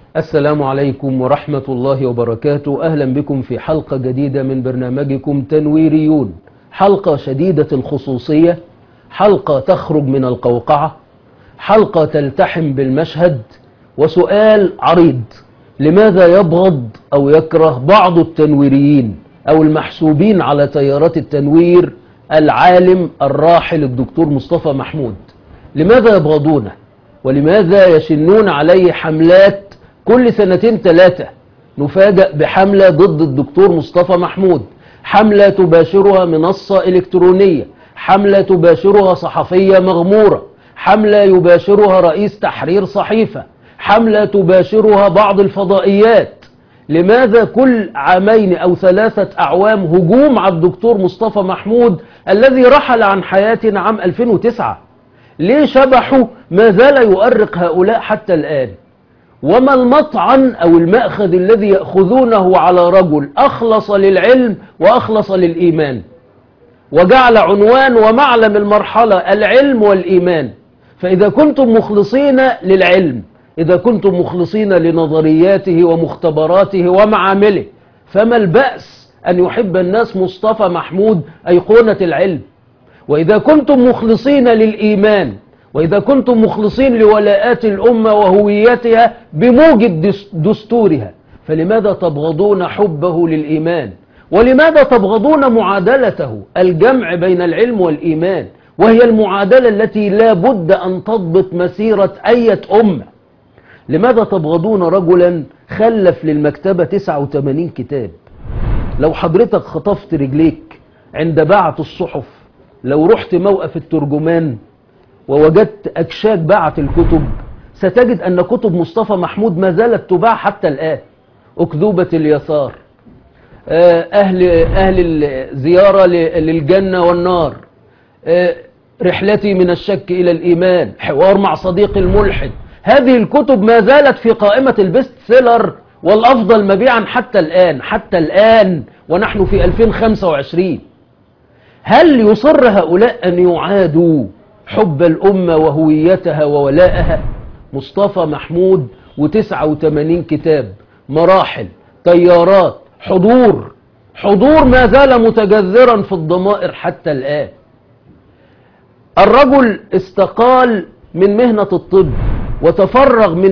السلام عليكم ورحمة الله وبركاته أهلا بكم في حلقة جديدة من برنامجكم تنويريون حلقة شديدة الخصوصية حلقة تخرج من القوقعة حلقة تلتحم بالمشهد وسؤال عريض لماذا يبغض أو يكره بعض التنويريين أو المحسوبين على تيارات التنوير العالم الراحل الدكتور مصطفى محمود لماذا يبغضونه ولماذا يشنون عليه حملات كل سنتين ثلاثة نفاجأ بحملة ضد الدكتور مصطفى محمود حملة تباشرها منصة إلكترونية حملة تباشرها صحفية مغمورة حملة يباشرها رئيس تحرير صحيفة حملة تباشرها بعض الفضائيات لماذا كل عامين أو ثلاثة أعوام هجوم على الدكتور مصطفى محمود الذي رحل عن حياتنا عام 2009 ليه شبحه ما زال يؤرق هؤلاء حتى الآن وما المطعن أو المأخذ الذي يأخذونه على رجل أخلص للعلم وأخلص للإيمان وجعل عنوان ومعلم المرحلة العلم والإيمان فإذا كنتم مخلصين للعلم إذا كنتم مخلصين لنظرياته ومختبراته ومعامله فما البأس أن يحب الناس مصطفى محمود أيقونة العلم وإذا كنتم مخلصين للإيمان وإذا كنتم مخلصين لولاءات الأمة وهويتها بموجب دستورها فلماذا تبغضون حبه للإيمان ولماذا تبغضون معادلته الجمع بين العلم والإيمان وهي المعادلة التي لا بد أن تضبط مسيرة أية أمة لماذا تبغضون رجلا خلف للمكتبة 89 كتاب لو حضرتك خطفت رجليك عند باعة الصحف لو رحت موقف الترجمان ووجدت أكشاك باعة الكتب ستجد أن كتب مصطفى محمود ما زالت تباع حتى الآن أكذوبة اليسار أهل, أهل الزيارة للجنة والنار رحلتي من الشك إلى الإيمان حوار مع صديق الملحد هذه الكتب ما زالت في قائمة البست سيلر والأفضل مبيعا حتى الآن حتى الآن ونحن في 2025 هل يصر هؤلاء أن يعادوا حب الأمة وهويتها وولاءها مصطفى محمود و89 كتاب مراحل تيارات حضور حضور ما زال متجذرا في الضمائر حتى الآن الرجل استقال من مهنة الطب وتفرغ من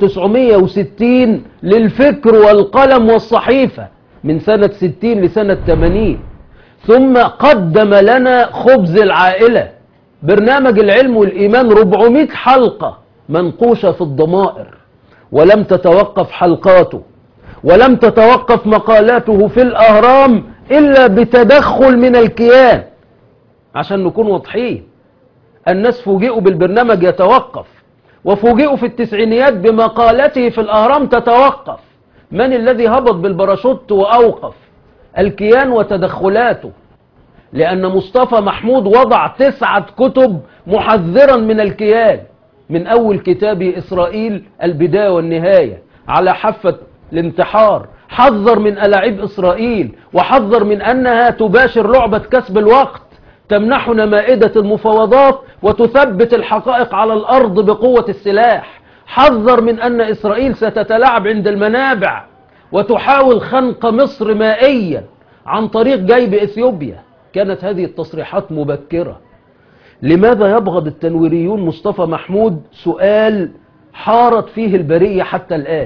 1960 للفكر والقلم والصحيفة من سنة 60 لسنة 80 ثم قدم لنا خبز العائلة برنامج العلم والإيمان 400 حلقة منقوشة في الضمائر ولم تتوقف حلقاته ولم تتوقف مقالاته في الأهرام إلا بتدخل من الكيان عشان نكون واضحين الناس فوجئوا بالبرنامج يتوقف وفوجئوا في التسعينيات بمقالته في الأهرام تتوقف من الذي هبط بالباراشوت وأوقف الكيان وتدخلاته لأن مصطفى محمود وضع تسعة كتب محذرا من الكيان من أول كتاب إسرائيل البداية والنهاية على حافة الانتحار حذر من ألاعيب إسرائيل وحذر من أنها تباشر لعبة كسب الوقت تمنحنا مائدة المفاوضات وتثبت الحقائق على الأرض بقوة السلاح حذر من أن إسرائيل ستتلاعب عند المنابع وتحاول خنق مصر مائيا عن طريق جيب إثيوبيا كانت هذه التصريحات مبكرة لماذا يبغض التنويريون مصطفى محمود سؤال حارت فيه البرية حتى الآن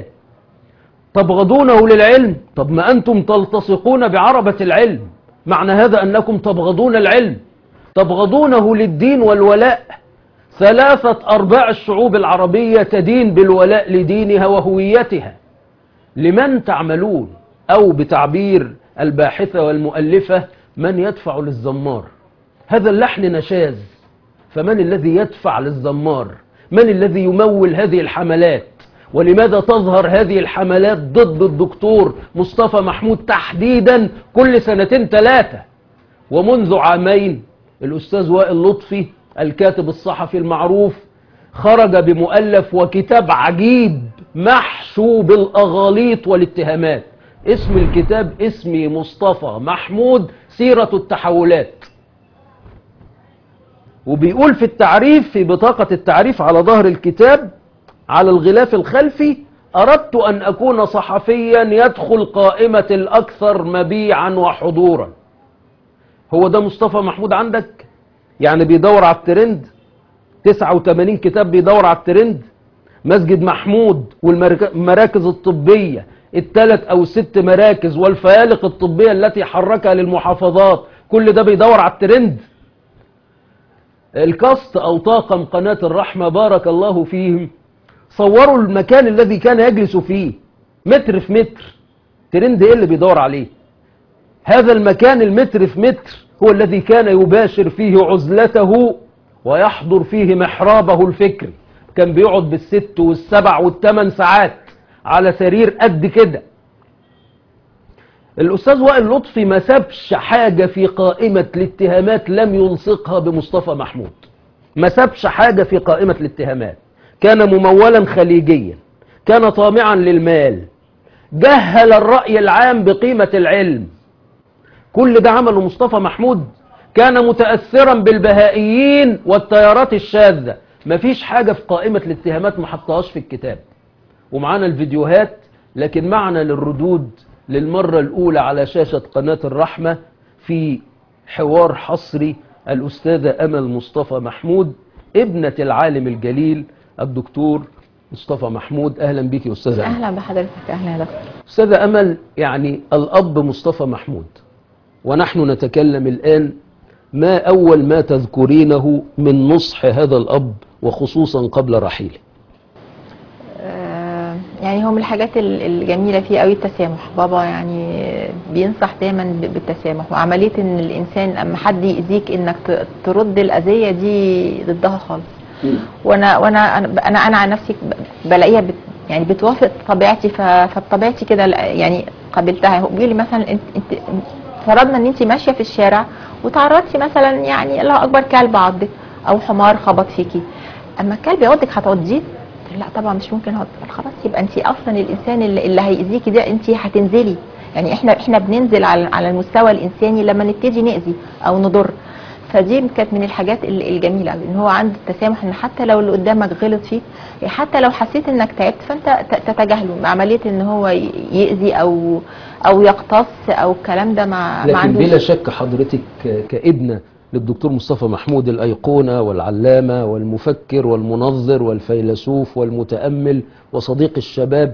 تبغضونه للعلم طب ما أنتم تلتصقون بعربة العلم معنى هذا أنكم تبغضون العلم تبغضونه للدين والولاء ثلاثة أرباع الشعوب العربية تدين بالولاء لدينها وهويتها لمن تعملون أو بتعبير الباحثة والمؤلفة من يدفع للزمار هذا اللحن نشاز فمن الذي يدفع للزمار من الذي يمول هذه الحملات ولماذا تظهر هذه الحملات ضد الدكتور مصطفى محمود تحديدا كل سنتين ثلاثة ومنذ عامين الأستاذ وائل لطفي الكاتب الصحفي المعروف خرج بمؤلف وكتاب عجيب محشو بالأغاليط والاتهامات اسم الكتاب اسمي مصطفى محمود سيرة التحولات وبيقول في التعريف في بطاقة التعريف على ظهر الكتاب على الغلاف الخلفي أردت أن أكون صحفيا يدخل قائمة الأكثر مبيعا وحضورا هو ده مصطفى محمود عندك يعني بيدور على الترند 89 كتاب بيدور على الترند مسجد محمود والمراكز الطبية الثلاث أو الست مراكز والفيالق الطبية التي حركها للمحافظات كل ده بيدور على الترند الكاست أو طاقم قناة الرحمة بارك الله فيهم صوروا المكان الذي كان يجلس فيه متر في متر ترند ايه اللي بيدور عليه هذا المكان المتر في متر هو الذي كان يباشر فيه عزلته ويحضر فيه محرابه الفكري كان بيقعد بالست والسبع والثمان ساعات على سرير قد كده الأستاذ وائل لطفي ما سابش حاجة في قائمة الاتهامات لم يلصقها بمصطفى محمود ما سابش حاجة في قائمة الاتهامات كان ممولا خليجيا كان طامعا للمال جهل الرأي العام بقيمة العلم كل ده عمله مصطفى محمود كان متأثرا بالبهائيين والتيارات الشاذة مفيش حاجة في قائمة الاتهامات ما حطهاش في الكتاب ومعانا الفيديوهات لكن معنا للردود للمرة الأولى على شاشة قناة الرحمة في حوار حصري الأستاذة أمل مصطفى محمود ابنة العالم الجليل الدكتور مصطفى محمود أهلا بك يا أستاذة أمل اهلا بحضرتك اهلا يا دكتور أستاذة أمل يعني الأب مصطفى محمود ونحن نتكلم الآن ما أول ما تذكرينه من نصح هذا الأب وخصوصا قبل رحيله آه، يعني هو من الحاجات ال- الجميله فيه قوي التسامح بابا يعني بينصح دايما ب- بالتسامح وعمليه ان الانسان لما حد يأذيك انك ت- ترد الاذيه دي ضدها خالص وانا وانا انا انا, أنا عن نفسي ب- بلاقيها بت يعني بتوافق طبيعتي ف- فبطبيعتي كده لا- يعني قابلتها هو بيقول لي مثلا انت انت فرضنا ان انت ماشيه في الشارع وتعرضتي مثلا يعني الله اكبر كلب عضك او حمار خبط فيكي اما الكلب يعضك هتعضيه لا طبعا مش ممكن اقعد خلاص يبقى انت اصلا الانسان اللي, اللي هيأذيكي ده انت هتنزلي يعني احنا احنا بننزل على على المستوى الانساني لما نبتدي نأذي او نضر فدي كانت من الحاجات ال- الجميله قوي ان هو عنده التسامح ان حتى لو اللي قدامك غلط فيك حتى لو حسيت انك تعبت فانت ت- تتجاهله عمليه ان هو ي- يأذي او او يقتص او الكلام ده ما ما لكن عندوش بلا شك حضرتك كابنة للدكتور مصطفى محمود الأيقونة والعلامة والمفكر والمنظر والفيلسوف والمتأمل وصديق الشباب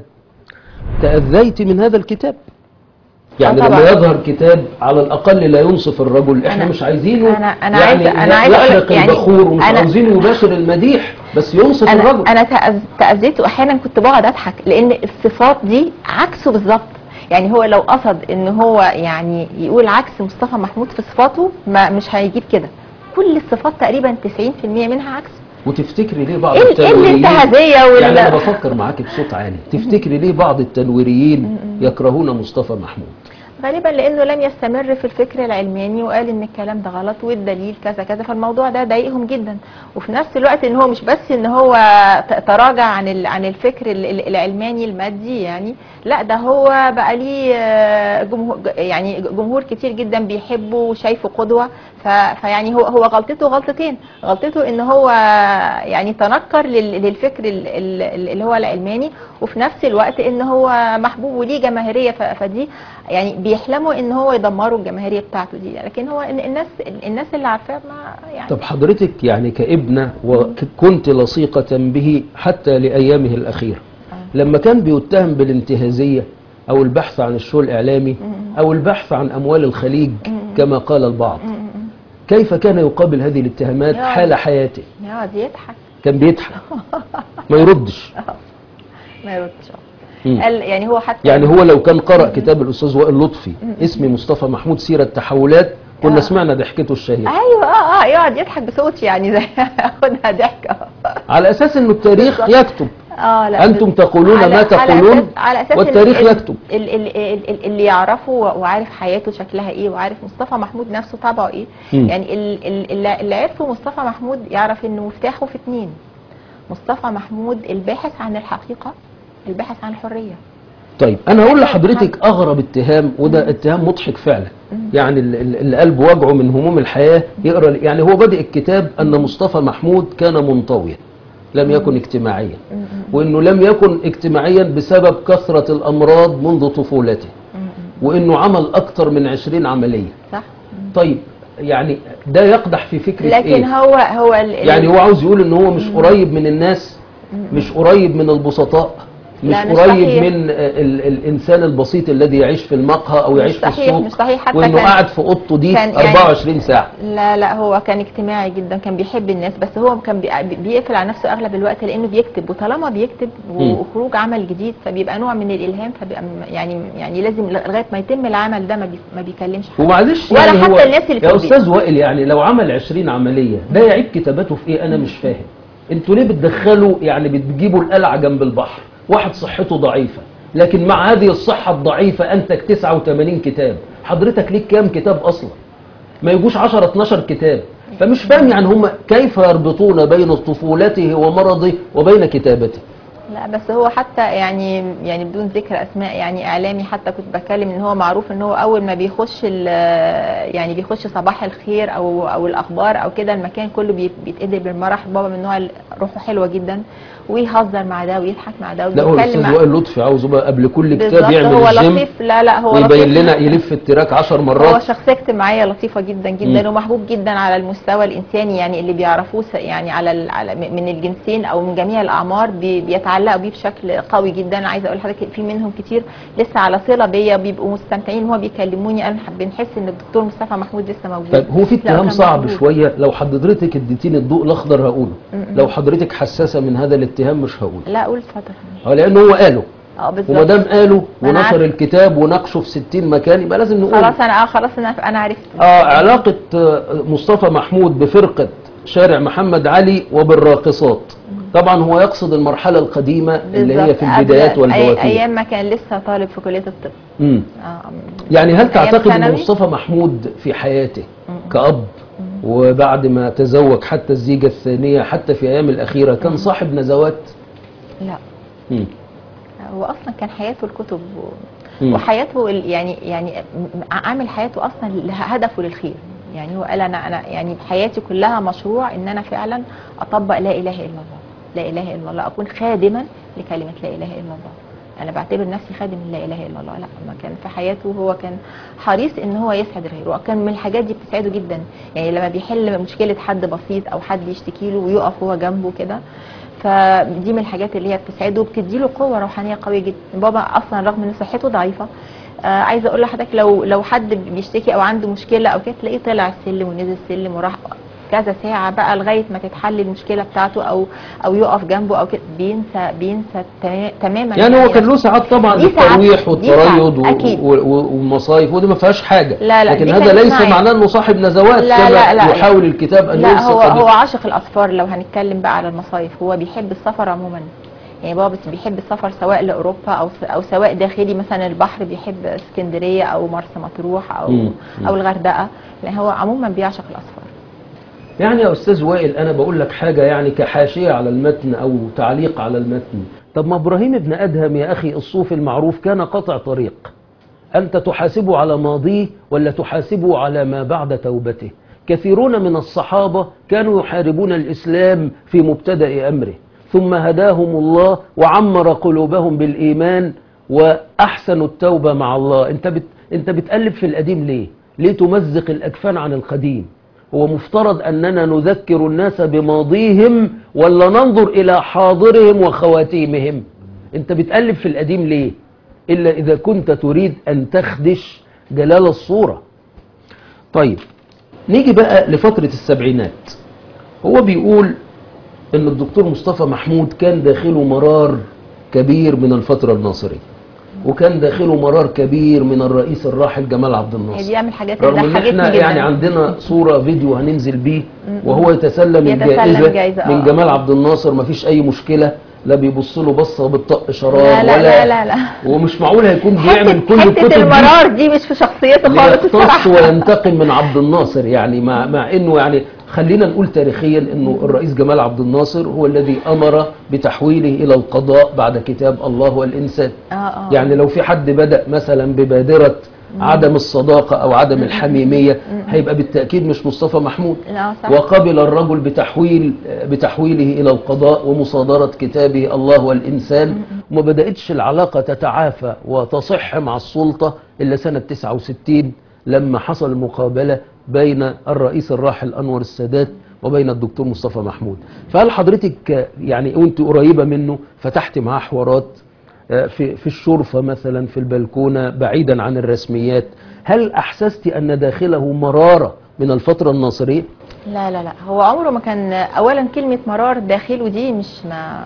تأذيت من هذا الكتاب يعني آه لما طبعاً. يظهر كتاب على الأقل لا ينصف الرجل احنا أنا- مش عايزينه أنا- أنا يعني عايزة- أنا عايزة أقول لك يحرق يعني البخور ومش أنا- عاوزينه يباشر المديح بس ينصف انا الرجل انا تأذ- تاذيت واحيانا كنت بقعد اضحك لان الصفات دي عكسه بالظبط يعني هو لو قصد ان هو يعني يقول عكس مصطفى محمود في صفاته ما مش هيجيب كده كل الصفات تقريبا 90% منها عكس وتفتكري ليه بعض ايه ال- إيه التنويريين الانتهازيه وال يعني انا بفكر معاكي بصوت عالي تفتكري ليه بعض التنويريين يكرهون مصطفى محمود غالبا لانه لم يستمر في الفكر العلماني وقال ان الكلام ده غلط والدليل كذا كذا فالموضوع ده ضايقهم جدا وفي نفس الوقت ان هو مش بس ان هو ت- تراجع عن ال- عن الفكر ال- ال- العلماني المادي يعني لا ده هو بقى ليه آه، جمهور يعني جمهور كتير جدا بيحبه وشايفه قدوه ف- فيعني هو هو غلطته غلطتين غلطته ان هو يعني تنكر لل- للفكر ال- ال- اللي هو العلماني وفي نفس الوقت ان هو محبوب وليه جماهيريه ف- فدي يعني بيحلموا ان هو يدمروا الجماهيريه بتاعته دي لكن هو ال- الناس الناس اللي عارفاه ما يعني طب حضرتك يعني كابنة وكنت لصيقة به حتى لأيامه الأخيرة لما كان بيتهم بالانتهازية أو البحث عن الشو الإعلامي أو البحث عن أموال الخليج كما قال البعض كيف كان يقابل هذه الاتهامات يا حال حياته يقعد يضحك كان بيضحك ما يردش ما يردش مم. قال يعني هو حتى يعني هو لو كان قرأ كتاب الأستاذ وائل لطفي اسمي مصطفى محمود سيرة تحولات كنا آه. سمعنا ضحكته الشهيرة ايوه اه اه يقعد يضحك بصوت يعني زي ياخدها ضحكه على أساس أنه التاريخ يكتب اه لا أنتم بس- تقولون على- ما على تقولون أساس على أساس والتاريخ ال- يكتب. ال- ال- ال- ال- اللي يعرفه وعارف حياته شكلها ايه وعارف مصطفى محمود نفسه طبعه ايه مم. يعني ال- ال- اللي اللي عرفه مصطفى محمود يعرف انه مفتاحه في اتنين مصطفى محمود الباحث عن الحقيقه الباحث عن الحريه طيب انا هقول لحضرتك اغرب اتهام وده اتهام مضحك فعلا يعني ال- ال- اللي قلب وجعه من هموم الحياه يقرا يعني هو بادئ الكتاب ان مصطفى محمود كان منطويا لم يكن اجتماعيا وانه لم يكن اجتماعيا بسبب كثرة الامراض منذ طفولته وانه عمل اكثر من عشرين عملية صح طيب يعني ده يقدح في فكرة لكن ايه هو هو ال- ال- يعني هو عاوز يقول ان هو مش قريب من الناس مش قريب من البسطاء مش لا، مش قريب صحيح. من ال الانسان البسيط الذي يعيش في المقهى او مش يعيش في صحيح، السوق مش صحيح، حتى وانه كان- قاعد في اوضته دي كان يعني- 24 ساعة لا لا هو كان اجتماعي جدا كان بيحب الناس بس هو كان بي- بيقفل على نفسه اغلب الوقت لانه بيكتب وطالما بيكتب مم. وخروج عمل جديد فبيبقى نوع من الالهام فبيبقى م- يعني يعني لازم لغايه ما يتم العمل ده ما, بي ما بيكلمش حد ومعلش ولا يعني حتى هو الناس اللي في يا البيت. استاذ وائل يعني لو عمل 20 عملية ده يعيب كتاباته في ايه انا مش فاهم انتوا ليه بتدخلوا يعني بتجيبوا القلعة جنب البحر واحد صحته ضعيفة لكن مع هذه الصحة الضعيفة انتج 89 كتاب حضرتك ليك كام كتاب اصلا ما يجوش 10 12 كتاب فمش فاهم يعني هم كيف يربطون بين طفولته ومرضه وبين كتابته لا بس هو حتى يعني يعني بدون ذكر اسماء يعني اعلامي حتى كنت بتكلم ان هو معروف ان هو اول ما بيخش ال- يعني بيخش صباح الخير او او الاخبار او كده المكان كله بيت- بيتقلب بالمرح بابا من نوع ال- روحه حلوه جدا ويهزر مع ده ويضحك مع ده لا هو ويتكلم الاستاذ مع وائل لطفي عاوزه بقى قبل كل كتاب بالظبط يعمل هو الجيم لطيف لا لا هو ويبين لطيف لنا يلف التراك 10 هو مرات شخصية اجتماعية لطيفة جدا جدا مم. ومحبوب جدا على المستوى الإنساني يعني اللي بيعرفوه س- يعني على ال- على من الجنسين أو من جميع الأعمار بي- بيتعلقوا بيه بشكل قوي جدا عايزة أقول لحضرتك في منهم كتير لسه على صلة بيا بيبقوا مستمتعين وهو بيكلموني أنا حب- بنحس إن الدكتور مصطفى محمود لسه موجود طيب هو في لا، اتهام كان صعب موجود. شوية لو حضرتك اديتيني الضوء الاخضر هقوله م-م. لو حضرتك حساسة من هذا الاتهام مش هقوله لا قول اتفضل اه لانه هو قاله اه بالظبط وما دام قاله ما أنا ونشر عارفة. الكتاب وناقشه في 60 مكان يبقى لازم نقول خلاص أنا اه خلاص أنا أنا عرفت اه علاقة آه، مصطفى محمود بفرقة شارع محمد علي وبالراقصات طبعا هو يقصد المرحلة القديمة اللي هي بالظبط. في البدايات قبل- أي- والبواتير أيام ما كان لسه طالب في كلية الطب مم. آه. يعني هل أيام تعتقد ان ثانوي؟ مصطفى محمود في حياته كأب وبعد ما تزوج حتى الزيجة الثانية حتى في أيام الأخيرة كان صاحب نزوات لا مم. هو اصلا كان حياته الكتب و... مم. وحياته ال- يعني يعني م- عامل حياته اصلا ل- هدفه للخير يعني هو قال انا انا يعني حياتي كلها مشروع ان انا فعلا اطبق لا اله الا الله لا اله الا الله اكون خادما لكلمه لا اله الا الله انا بعتبر نفسي خادم لا اله الا الله لا ما كان في حياته هو كان حريص ان هو يسعد غيره وكان من الحاجات دي بتسعده جدا يعني لما بيحل مشكله حد بسيط او حد يشتكي له ويقف هو جنبه كده فدي من الحاجات اللي هي بتسعده وبتديله قوه روحانيه قويه جدا بابا اصلا رغم ان صحته ضعيفه آه عايزه اقول لحضرتك لو لو حد بيشتكي او عنده مشكله او كده تلاقيه طلع السلم ونزل السلم وراح كذا ساعه بقى لغايه ما تتحل المشكله بتاعته او او يقف جنبه او كده بينسى بينسى تما- تماما يعني هو كان له ساعات طبعا دي ساعات- للترويح دي والتريض ساعات، أكيد. و- و- والمصايف ودي ما فيهاش حاجة لا، لا، لكن دي هذا كانت ليس معي. معناه انه صاحب نزوات لا، كما لا، لا، لا. يحاول الكتاب ان لا يلصق هو به. هو عاشق الاسفار لو هنتكلم بقى على المصايف هو بيحب السفر عموما يعني بابا بس بيحب السفر سواء لاوروبا او س- او سواء داخلي مثلا البحر بيحب اسكندريه او مرسى مطروح او مم. او الغردقه لان هو عموما بيعشق الاسفار يعني يا أستاذ وائل أنا بقول لك حاجة يعني كحاشية على المتن أو تعليق على المتن طب ما إبراهيم ابن أدهم يا أخي الصوفي المعروف كان قطع طريق أنت تحاسبه على ماضيه ولا تحاسبه على ما بعد توبته كثيرون من الصحابة كانوا يحاربون الإسلام في مبتدأ أمره ثم هداهم الله وعمر قلوبهم بالإيمان وأحسنوا التوبة مع الله أنت, بت... أنت بتألف في القديم ليه؟ ليه تمزق الأكفان عن القديم؟ هو مفترض أننا نذكر الناس بماضيهم ولا ننظر إلى حاضرهم وخواتيمهم أنت بتألف في القديم ليه إلا إذا كنت تريد أن تخدش جلال الصورة طيب نيجي بقى لفترة السبعينات هو بيقول أن الدكتور مصطفى محمود كان داخله مرار كبير من الفترة الناصرية وكان داخله مرار كبير من الرئيس الراحل جمال عبد هي الناصر دي من الحاجات اللي رغم ان ضحكتني احنا جدا يعني عندنا صورة فيديو هننزل بيه وهو يتسلم يتسلم الجائزة جايزة، من آه. جمال عبد الناصر مفيش اي مشكلة لا بيبص له بصة بالطق شراب لا لا ولا لا لا, لا. ومش معقول هيكون بيعمل حته كل حته الكتب دي المرار دي مش في شخصيته خالص ليقتص الصراحه وينتقم من عبد الناصر يعني مع, مع انه يعني خلينا نقول تاريخيا انه الرئيس جمال عبد الناصر هو الذي امر بتحويله الى القضاء بعد كتاب الله والانسان اه اه يعني لو في حد بدأ مثلا ببادرة عدم الصداقة او عدم الحميمية هيبقى بالتأكيد مش مصطفى محمود اه صح وقبل الرجل بتحويل بتحويله إلى القضاء ومصادرة كتابه الله والإنسان وما بدأتش العلاقة تتعافى وتصح مع السلطة إلا سنة 69 لما حصل المقابلة بين الرئيس الراحل أنور السادات وبين الدكتور مصطفى محمود فهل حضرتك يعني وانت قريبة منه فتحت معاه حوارات آه، في في الشرفة مثلا في البلكونة بعيدا عن الرسميات هل أحسست أن داخله مرارة من الفترة الناصرية؟ لا لا لا هو عمره ما كان اولا كلمه مرار داخله دي مش ما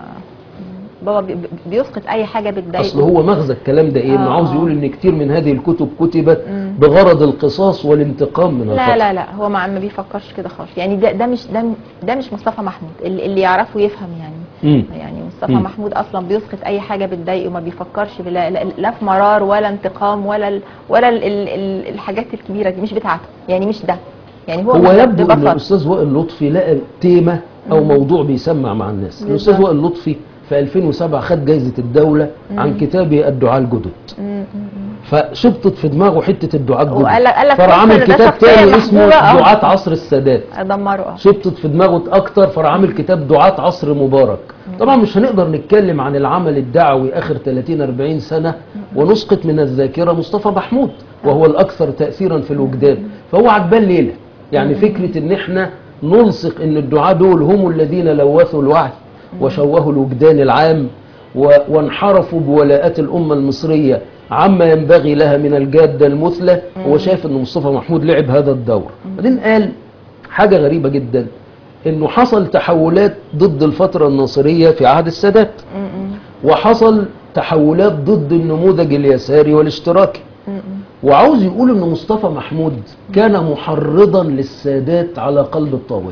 بابا بي- بي- بيسقط اي حاجه بتضايقه اصل هو مغزى الكلام ده ايه انه آه. عاوز يقول ان كتير من هذه الكتب كتبت مم. بغرض القصاص والانتقام من الفترة لا لا لا هو ما ما بيفكرش كده خالص يعني ده ده مش ده ده مش مصطفى محمود اللي, اللي يعرفه يفهم يعني مم. يعني مصطفى مم. محمود اصلا بيسقط اي حاجه بتضايقه ما بيفكرش بلا لا, لا في مرار ولا انتقام ولا ال ولا ال ال ال الحاجات الكبيره دي مش بتاعته يعني مش ده يعني هو, هو مش- يبدو ان ببساطة. الاستاذ وائل لطفي لقى تيمة او موضوع بيسمع مع الناس الاستاذ بالظبط. وائل لطفي في 2007 خد جايزة الدولة عن كتابه الدعاء الجدد مم، مم، مم. فشبطت في دماغه حتة الدعاء الجدد وقال لك- قال لك فراح عامل فرصة إن ده كتاب شخصية تاني اسمه محبوبة، آه. دعاة عصر السادات دمره اه شبطت في دماغه اكتر فراح عامل كتاب دعاة عصر مبارك طبعا مش هنقدر نتكلم عن العمل الدعوي اخر 30 40 سنة ونسقط من الذاكرة مصطفى محمود وهو الاكثر تأثيرا في الوجدان فهو عجبان ليلة يعني فكرة ان احنا نلصق ان الدعاة دول هم الذين لوثوا الوعي وشوهوا الوجدان العام و- وانحرفوا بولاءات الأمة المصرية عما ينبغي لها من الجادة المثلى هو شايف ان مصطفى محمود لعب هذا الدور بعدين قال حاجة غريبة جدا انه حصل تحولات ضد الفترة الناصرية في عهد السادات مم، مم، وحصل تحولات ضد النموذج اليساري والاشتراكي مم، مم. وعاوز يقول ان مصطفى محمود كان محرضا للسادات على قلب الطاولة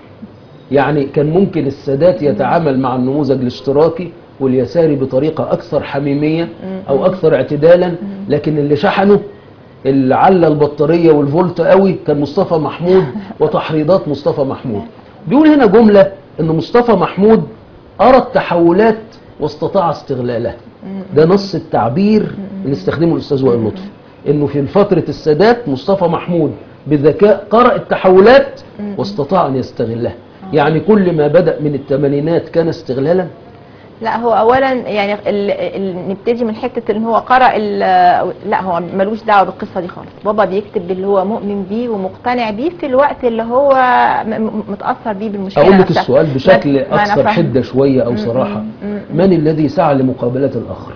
يعني كان ممكن السادات يتعامل مع النموذج الاشتراكي واليساري بطريقة أكثر حميمية أو أكثر اعتدالا لكن اللي شحنه اللي على البطارية والفولت قوي كان مصطفى محمود وتحريضات مصطفى محمود بيقول هنا جملة ان مصطفى محمود أرى التحولات واستطاع استغلالها ده نص التعبير اللي استخدمه الأستاذ وائل لطفي انه في فترة السادات مصطفى محمود بذكاء قرأ التحولات واستطاع ان يستغلها يعني كل ما بدأ من الثمانينات كان استغلالا لا هو اولا يعني ال ال نبتدي من حته ان هو قرا ال لا هو ملوش دعوه بالقصه دي خالص بابا بيكتب اللي هو مؤمن بيه ومقتنع بيه في الوقت اللي هو م- م- متاثر بيه بالمشكله أقول لك نفسها. السؤال ما- بشكل ما أنا أكثر فاهمة. حدة شوية أو صراحة من الذي سعى لمقابلة الآخر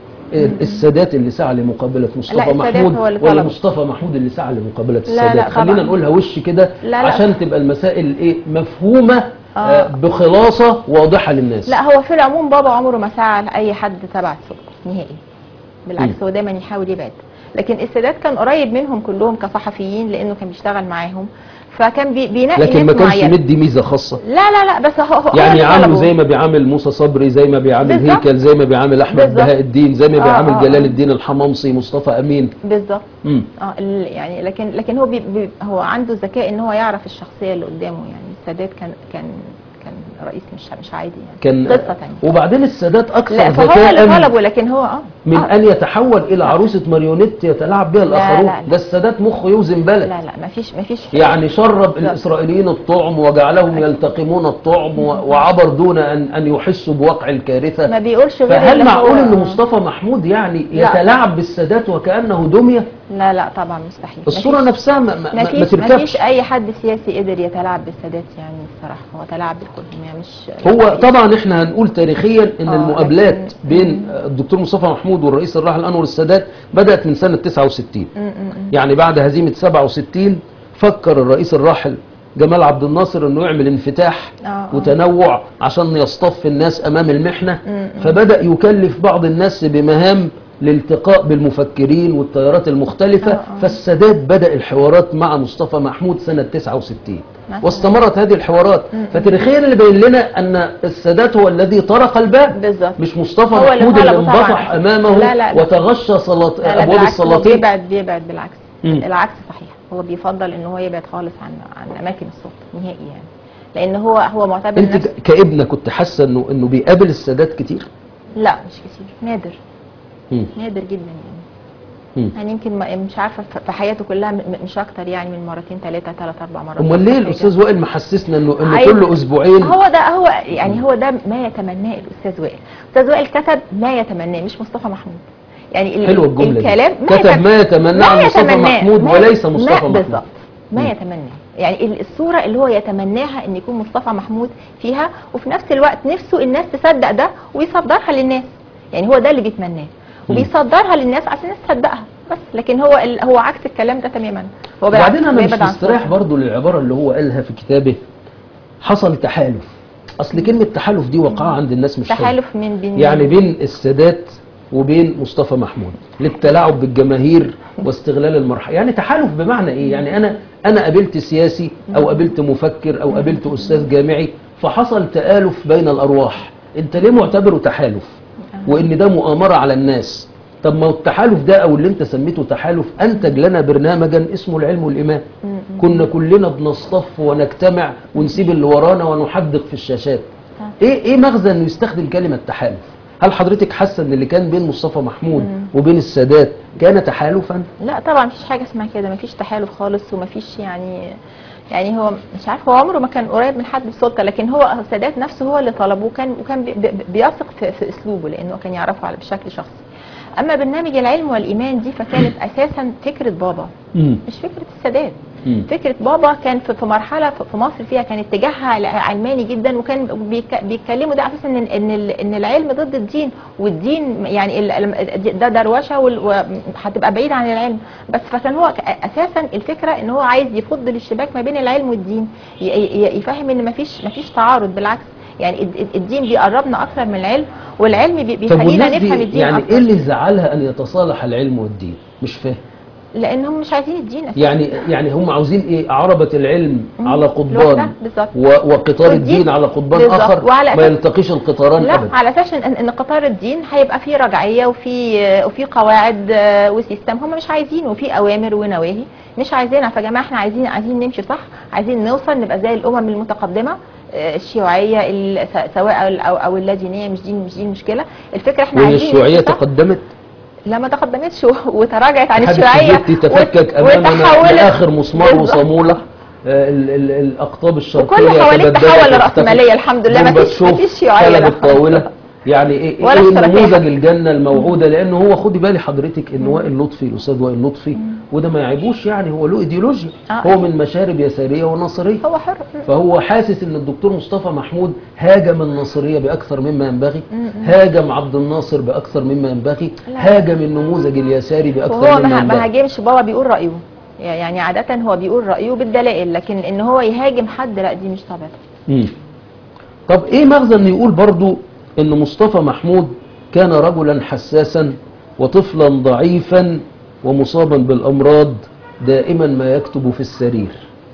السادات اللي سعى لمقابلة لا، مصطفى السادات محمود هو اللي ولا طلب. مصطفى محمود اللي سعى لمقابلة لا، السادات لا، خلينا طبعا. نقولها وش كده لا، لا. عشان تبقى المسائل ايه مفهومة آه. آه، بخلاصة واضحة للناس لا هو في العموم بابا عمره ما سعى لاي حد تبع السلطه نهائي بالعكس مم. هو دايما يحاول يبعد لكن السادات كان قريب منهم كلهم كصحفيين لانه كان بيشتغل معاهم فكان بي بينقي لكن ما ناس كانش معينة. مدي ميزة خاصة لا لا لا بس هو هو يعني اللي عامله طلبه. زي ما بيعامل موسى صبري زي ما بيعامل بالظبط. هيكل زي ما بيعامل احمد بالظبط. بهاء الدين زي ما آه، بيعامل آه، جلال آه. الدين الحمامصي مصطفى امين بالظبط مم. اه ال- يعني لكن لكن هو بي بي هو عنده ذكاء ان هو يعرف الشخصيه اللي قدامه يعني السادات كان كان كان رئيس مش مش عادي يعني كان قصه ثانيه وبعدين السادات اكثر لا فهو اللي ذكاء طلبه لكن هو اه من آه. ان يتحول الى عروسه ماريونيت يتلاعب بها الاخرون لا، لا. ده السادات مخه يوزن بلد لا لا ما فيش ما فيش يعني شرب الاسرائيليين الطعم وجعلهم يلتقمون الطعم و- وعبر دون ان ان يحسوا بوقع الكارثه ما بيقولش غير فهل اللي معقول هو- ان مصطفى محمود يعني لا. يتلاعب بالسادات وكانه دميه لا لا طبعا مستحيل الصوره مفيش- نفسها ما, ما, ما, ما مفيش مفيش تركبش اي حد سياسي قدر يتلاعب بالسادات يعني الصراحه هو تلاعب بالكل يعني مش هو مستحيل. طبعا احنا هنقول تاريخيا ان آه، المقابلات لكن- بين الدكتور مصطفى محمود والرئيس الراحل انور السادات بدات من سنه 69 م- م- م. يعني بعد هزيمة 67 فكر الرئيس الراحل جمال عبد الناصر انه يعمل انفتاح آه، آه. وتنوع عشان يصطف الناس امام المحنة م- م. فبدأ يكلف بعض الناس بمهام الالتقاء بالمفكرين والتيارات المختلفة آه، آه. فالسادات بدأ الحوارات مع مصطفى محمود سنة 69 مثلاً. واستمرت هذه الحوارات فتاريخيا اللي بين لنا ان السادات هو الذي طرق الباب بالظبط مش مصطفى هو اللي محمود اللي طلبه طبعاً. انبطح امامه لا، لا، لا. وتغشى سلاط لا لا ابواب بالعكس هو السلاطين بيبعد بيبعد بالعكس مم. العكس صحيح هو بيفضل ان هو يبعد خالص عن عن اماكن السلطه نهائي يعني لان هو هو معتبر انت نفسه ك- كابنه كنت حاسه انه انه بيقابل السادات كتير لا مش كتير نادر مم. نادر جدا يعني مم. يعني يمكن ما مش عارفه ف- في حياته كلها م- م- مش اكتر يعني من مرتين ثلاثه ثلاث اربع مرات امال ليه حاجة. الاستاذ وائل محسسنا انه انه عايز- كل اسبوعين هو ده هو يعني هو ده ما يتمناه الاستاذ وائل الاستاذ وائل كتب ما يتمناه مش مصطفى محمود يعني ال- حلوه الجمله الكلام دي كتب ما يتمناه عن مصطفى يتمناه. محمود ما- وليس ما مصطفى محمود بالظبط ما مم. يتمناه يعني ال- الصوره اللي هو يتمناها ان يكون مصطفى محمود فيها وفي نفس الوقت نفسه الناس تصدق ده ويصدرها للناس يعني هو ده اللي بيتمناه وبيصدرها للناس عشان الناس تصدقها بس لكن هو ال- هو عكس الكلام ده تماما هو بالعكس وبعدين انا مش بيبعد عن مستريح الصورة. برضو للعباره اللي هو قالها في كتابه حصل تحالف اصل كلمه تحالف دي وقعها عند الناس مش حلوة. تحالف من بين يعني بين السادات وبين مصطفى محمود للتلاعب بالجماهير واستغلال المرحله يعني تحالف بمعنى ايه يعني انا انا قابلت سياسي او قابلت مفكر او قابلت استاذ جامعي فحصل تآلف بين الارواح انت ليه معتبره تحالف وان ده مؤامره على الناس طب ما هو التحالف ده او اللي انت سميته تحالف انتج لنا برنامجا اسمه العلم والايمان كنا كلنا بنصطف ونجتمع ونسيب اللي ورانا ونحدق في الشاشات ايه ايه مغزى انه يستخدم كلمه تحالف هل حضرتك حاسه ان اللي كان بين مصطفى محمود وبين السادات كان تحالفا لا طبعا مفيش حاجه اسمها كده مفيش تحالف خالص ومفيش يعني يعني هو مش عارف هو عمره ما كان قريب من حد بالسلطه لكن هو السادات نفسه هو اللي طلبه وكان وكان بي- بي- بيثق في, في اسلوبه لانه كان يعرفه على بشكل شخصي اما برنامج العلم والايمان دي فكانت اساسا فكره بابا مم. مش فكره السادات مم. فكره بابا كان في في مرحله في في مصر فيها كان اتجاهها عل- علماني جدا وكان بيك- بيتكلموا ده اساسا ان ان ال- ان العلم ضد الدين والدين يعني ال- ده دروشه وال- وهتبقى بعيد عن العلم بس فكان هو ك- اساسا الفكره ان هو عايز يفض الاشتباك ما بين العلم والدين ي- ي- يفهم ان مفيش مفيش تعارض بالعكس يعني الد- الدين بيقربنا اكثر من العلم والعلم بي- طب بيخلينا والناس نفهم دي الدين يعني أكتر. ايه اللي زعلها ان يتصالح العلم والدين مش فاهم لانهم مش عايزين الدين أساساً. يعني يعني هم عاوزين ايه عربة العلم مم. على قضبان لوحدها بالظبط. و- وقطار والدين الدين على قضبان بالظبط. اخر وعلى ما أساس- يلتقيش القطاران لا ابدا على اساس ان ان قطار الدين هيبقى فيه رجعيه وفي وفي قواعد آه، وسيستم هم مش عايزينه وفي اوامر ونواهي مش عايزينها فجماعه احنا عايزين عايزين نمشي صح عايزين نوصل نبقى زي الامم المتقدمه آه، الشيوعيه ال- س- سواء ال- او او اللادينيه مش دي مش دي المشكله الفكره احنا وان عايزين الشيوعية نمشي صح. تقدمت لا ما تقدمتش و- وتراجعت عن حادث الشيوعيه الجبتي تفكك وت- امامنا وتحولت- لاخر مسمار بالظبط. وصامولة آه، ال- ال- الاقطاب الشرقية وكل حواليه تبددت تحول واختفت. لرأسمالية الحمد لله ما فيش ما جورباتشوف فيش شيوعيه قلب لا. الطاولة يعني ايه, ولا إيه اشتراكية. نموذج الجنة الموعودة لانه هو خدي بالي حضرتك ان وائل لطفي الاستاذ وائل لطفي وده ما يعيبوش يعني هو له ايديولوجيا آه. هو من مشارب يسارية ونصرية هو حر فهو حاسس ان الدكتور مصطفى محمود هاجم النصرية باكثر مما ينبغي هاجم عبد الناصر باكثر مما ينبغي لا. هاجم النموذج اليساري باكثر وهو مما ما ما ينبغي هاجمش بابا بيقول رايه يعني عاده هو بيقول رايه بالدلائل لكن ان هو يهاجم حد لا دي مش طبيعته مم. طب ايه مغزى انه يقول برضو ان مصطفى محمود كان رجلا حساسا وطفلا ضعيفا ومصابا بالامراض دائما ما يكتب في السرير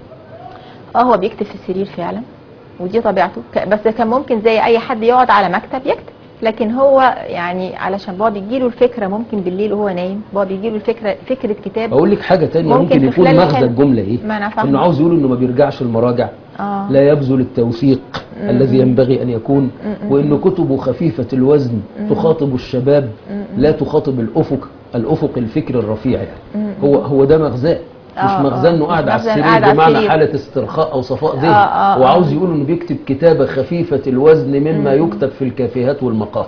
اه هو بيكتب في السرير فعلا ودي طبيعته ك- بس كان ممكن زي اي حد يقعد على مكتب يكتب لكن هو يعني علشان بابا بيجيله الفكره ممكن بالليل وهو نايم بابا بيجيله الفكره فكره كتاب اقول لك حاجة تانية ممكن ممكن في يكون خلال مغزى الحلم. الجملة ايه ما أنا فاهمة. انه عاوز يقول انه ما بيرجعش المراجع اه لا يبذل التوثيق الذي ينبغي أن يكون وأن كتبه خفيفة الوزن تخاطب الشباب لا تخاطب الأفق الأفق الفكر الرفيع يعني هو هو ده مغزاه مش آه، مغزاه آه. انه مش قاعد على مغزاه إنه السرير قاعد على بمعنى السرير. حالة استرخاء أو صفاء ذهن آه، آه، هو عاوز آه. يقول انه بيكتب كتابة خفيفة الوزن مما يكتب في الكافيهات والمقاهي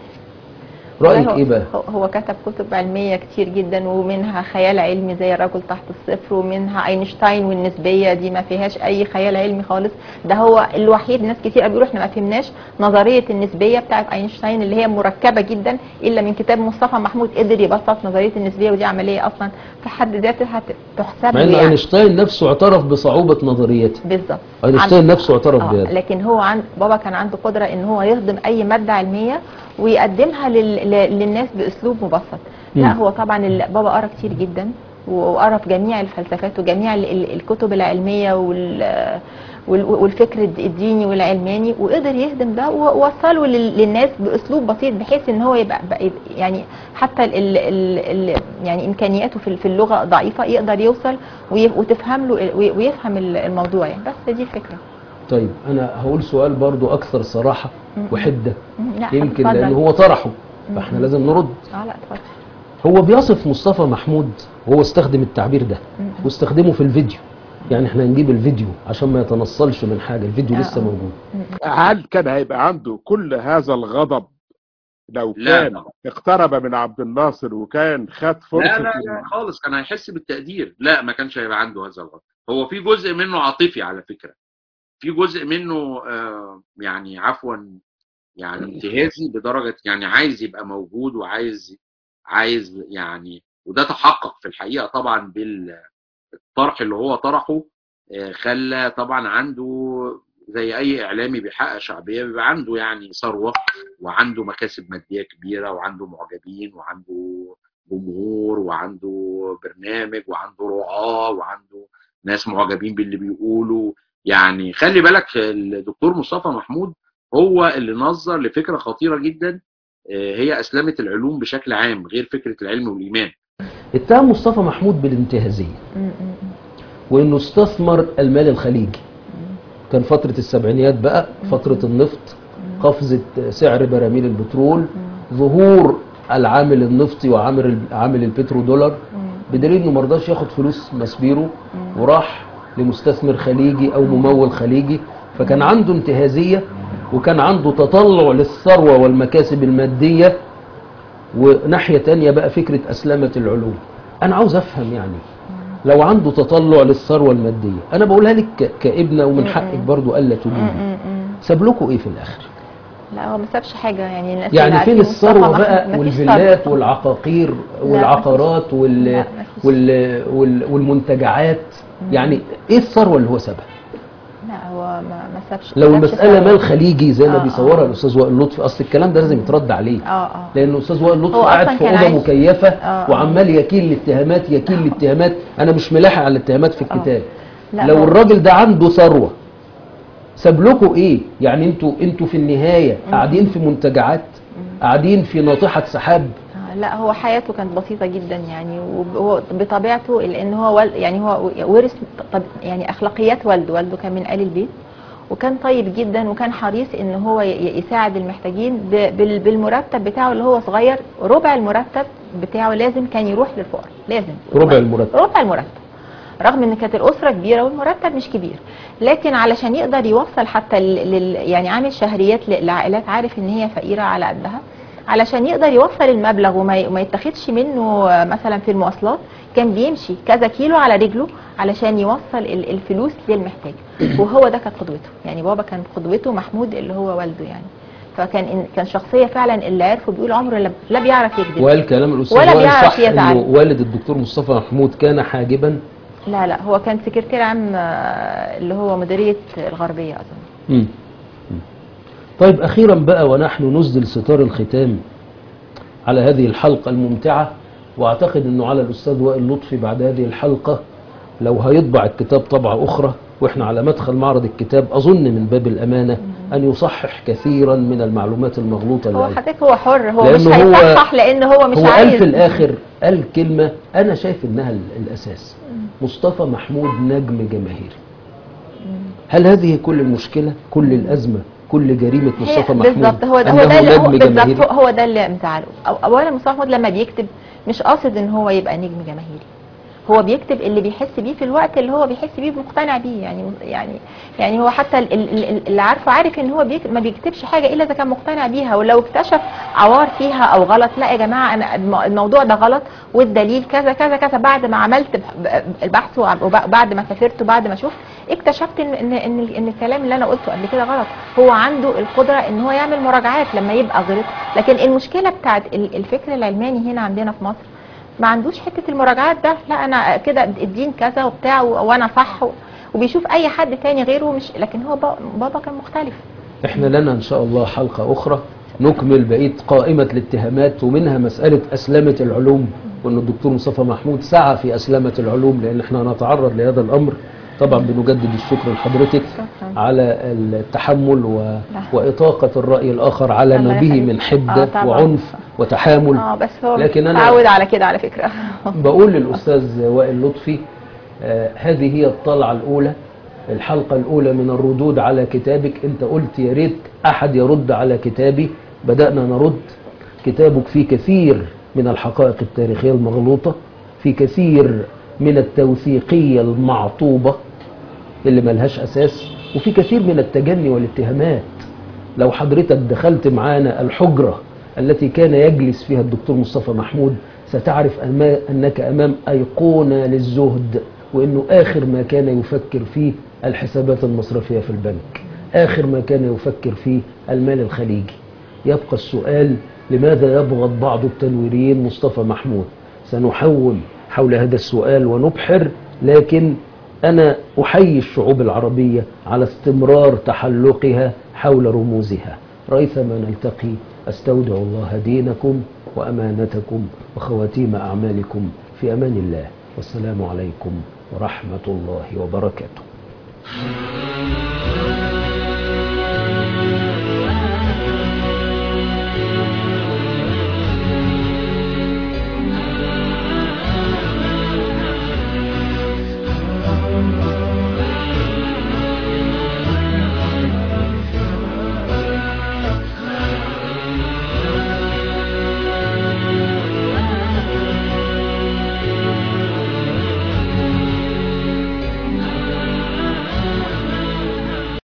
رأيك هو- ايه بقى؟ هو- هو كتب كتب علميه كتير جدا ومنها خيال علمي زي الرجل تحت الصفر ومنها اينشتاين والنسبيه دي ما فيهاش اي خيال علمي خالص ده هو الوحيد ناس كتير بيقولوا احنا ما فهمناش نظريه النسبيه بتاعت اينشتاين اللي هي مركبه جدا الا من كتاب مصطفى محمود قدر يبسط نظريه النسبيه ودي عمليه اصلا في حد ذاتها تحسب مع ان له يعني اينشتاين نفسه اعترف بصعوبة نظريته بالظبط اينشتاين عن- نفسه اعترف آه، بهذا لكن هو عند بابا كان عنده قدره ان هو يهضم اي ماده علميه ويقدمها لل... ل- للناس باسلوب مبسط لا مم. هو طبعا ال- بابا قرا كتير جدا وقرا في جميع الفلسفات وجميع ال- ال- الكتب العلميه وال وال- والفكر الد- الديني والعلماني وقدر يهدم ده ووصله لل- للناس باسلوب بسيط بحيث ان هو يبقى بقى يبقى- يعني حتى ال ال ال يعني امكانياته في في اللغه ضعيفه يقدر يوصل وي- وتفهم له وي- ويفهم ال- الموضوع يعني بس دي الفكره طيب انا هقول سؤال برضو اكثر صراحة م- وحدة م- لا يمكن اتفضل. لان هو طرحه م- فاحنا م. لازم نرد اه لا اتفضل هو بيصف مصطفى محمود وهو استخدم التعبير ده م- واستخدمه في الفيديو يعني احنا هنجيب الفيديو عشان ما يتنصلش من حاجة الفيديو آه، لسه آه. موجود هل كان هيبقى عنده كل هذا الغضب لو لا كان اقترب من عبد الناصر وكان خد فرصة لا لا لا خالص كان هيحس بالتقدير لا ما كانش هيبقى عنده هذا الغضب هو في جزء منه عاطفي على فكرة في جزء منه آه يعني عفوا يعني انتهازي بدرجة يعني عايز يبقى موجود وعايز عايز يعني وده تحقق في الحقيقة طبعا بالطرح اللي هو طرحه آه، خلى طبعا عنده زي اي اعلامي بيحقق شعبيه بيبقى عنده يعني ثروه وعنده مكاسب ماديه كبيره وعنده معجبين وعنده جمهور وعنده برنامج وعنده رعاه وعنده ناس معجبين باللي بيقولوا يعني خلي بالك الدكتور مصطفى محمود هو اللي نظر لفكره خطيره جدا آه، هي اسلمه العلوم بشكل عام غير فكره العلم والايمان اتهم مصطفى محمود بالانتهازية م- م- وانه استثمر المال الخليجي كان فترة السبعينيات بقى فترة النفط قفزة سعر براميل البترول ظهور العامل النفطي وعامل عامل البترو دولار بدليل انه مرضاش ياخد فلوس مسبيرو وراح لمستثمر خليجي او ممول خليجي فكان عنده انتهازية وكان عنده تطلع للثروة والمكاسب المادية وناحية تانية بقى فكرة أسلمة العلوم أنا عاوز أفهم يعني لو عنده تطلع للثروة المادية أنا بقولها لك ك- كابنة ومن حقك برضو ألا م- تجيبي م- م. ساب لكم إيه في الآخر لا هو ما سابش حاجه يعني الناس يعني اللي فين عارفين مصطفى الثروة محمود بقى مفيش والفيلات ثروة. والعقاقير والعقارات وال... لا، مفيش. وال... وال... والمنتجعات يعني إيه الثروة اللي هو سابها لا هو ما ما سابش لو ما سابش المسألة ثروة. مال خليجي زي ما آه، بيصورها آه. الأستاذ وائل لطفي أصل الكلام ده لازم يترد عليه اه اه لأنه أستاذ وائل لطفي هو قاعد أصلاً في كان أوضة عايش- مكيفة آه. وعمال يكيل الاتهامات يكيل الاتهامات أنا مش ملاحق على الاتهامات في الكتاب لا، لو هو- الراجل ده عنده ثروة ساب لكم إيه؟ يعني أنتوا أنتوا في النهاية قاعدين في منتجعات قاعدين في ناطحة سحاب آه، لا هو حياته كانت بسيطة جدا يعني وهو بطبيعته لأن هو وال يعني هو ورث طب يعني أخلاقيات والده والده كان من آل البيت وكان طيب جدا وكان حريص ان هو ي- يساعد المحتاجين ب- بال- بالمرتب بتاعه اللي هو صغير ربع المرتب بتاعه لازم كان يروح للفقراء لازم ربع المرتب ربع المرتب رغم ان كانت الاسره كبيره والمرتب مش كبير لكن علشان يقدر يوصل حتى لل لل- يعني عامل شهريات ل- لعائلات عارف ان هي فقيره على قدها علشان يقدر يوصل المبلغ وما ي- وما يتاخدش منه آه، مثلا في المواصلات كان بيمشي كذا كيلو على رجله علشان يوصل ال- الفلوس للمحتاج وهو ده كانت قدوته يعني بابا كان قدوته محمود اللي هو والده يعني فكان إن- كان شخصيه فعلا اللي عرفه بيقول عمره لا- لا بيعرف يكذب وقال كلام الأستاذ ولا وائل بيعرف صح يزعل. إنه والد الدكتور مصطفى محمود كان حاجبا لا لا هو كان سكرتير عام آه، اللي هو مديريه الغربيه اظن مم. مم. طيب أخيرا بقى ونحن نسدل ستار الختام على هذه الحلقة الممتعة وأعتقد أنه على الأستاذ وائل لطفي بعد هذه الحلقة لو هيطبع الكتاب طبعة أخرى وإحنا على مدخل معرض الكتاب أظن من باب الأمانة أن يصحح كثيرا من المعلومات المغلوطة اللي هو قالها. حضرتك هو حر هو مش لأنه هو- هيصحح لان هو مش هو قال عايز في الآخر قال كلمة أنا شايف إنها ال- الأساس مصطفى محمود نجم جماهيري هل هذه كل المشكلة كل الأزمة كل جريمة هي مصطفى محمود بالظبط هو ده هو أنه ده اللي هو نجم بالظبط جماهيري هو- هو ده اللي مزعله أو- اولا مصطفى محمود لما بيكتب مش قاصد ان هو يبقى نجم جماهيري هو بيكتب اللي بيحس بيه في الوقت اللي هو بيحس بيه مقتنع بيه يعني يعني يعني هو حتى ال- ال- ال- اللي عارفه عارف ان هو بيك ما بيكتبش حاجه الا اذا كان مقتنع بيها ولو اكتشف عوار فيها او غلط لا يا جماعه انا الم- الموضوع ده غلط والدليل كذا كذا كذا بعد ما عملت ب- البحث وع- وبعد ما سافرت وبعد ما شفت اكتشفت ان ان ان, إن الكلام اللي انا قلته قبل كده غلط هو عنده القدره ان هو يعمل مراجعات لما يبقى غلط لكن المشكله بتاعت ال- الفكر العلماني هنا عندنا في مصر ما عندوش حته المراجعات ده لا انا كده الدين كذا وبتاع و- وانا صح و- وبيشوف اي حد تاني غيره مش لكن هو با- بابا كان مختلف احنا لنا ان شاء الله حلقة اخرى نكمل بقية قائمة الاتهامات ومنها مسألة أسلمة العلوم وأن الدكتور مصطفى محمود سعى في أسلمة العلوم لأن احنا هنتعرض لهذا الأمر طبعا بنجدد الشكر لحضرتك شكراً. على التحمل و... لا. وإطاقة الرأي الآخر على الله ما به يخليك. من حدة آه، طبعاً. وعنف وتحامل اه بس هو لكن أنا- متعود على كده على فكره بقول للأستاذ وائل لطفي آه هذه هي الطلعة الأولى الحلقة الأولى من الردود على كتابك أنت قلت يا ريت أحد يرد على كتابي بدأنا نرد كتابك فيه كثير من الحقائق التاريخية المغلوطة في كثير من التوثيقية المعطوبة اللي ملهاش أساس وفي كثير من التجني والاتهامات لو حضرتك دخلت معانا الحجرة التي كان يجلس فيها الدكتور مصطفى محمود ستعرف أما- أنك أمام أيقونة للزهد وأنه آخر ما كان يفكر فيه الحسابات المصرفية في البنك آخر ما كان يفكر فيه المال الخليجي يبقى السؤال لماذا يبغض بعض التنويريين مصطفى محمود سنحول حول هذا السؤال ونبحر لكن أنا أحيي الشعوب العربية على استمرار تحلقها حول رموزها ريثما نلتقي أستودع الله دينكم وأمانتكم وخواتيم أعمالكم في أمان الله والسلام عليكم ورحمة الله وبركاته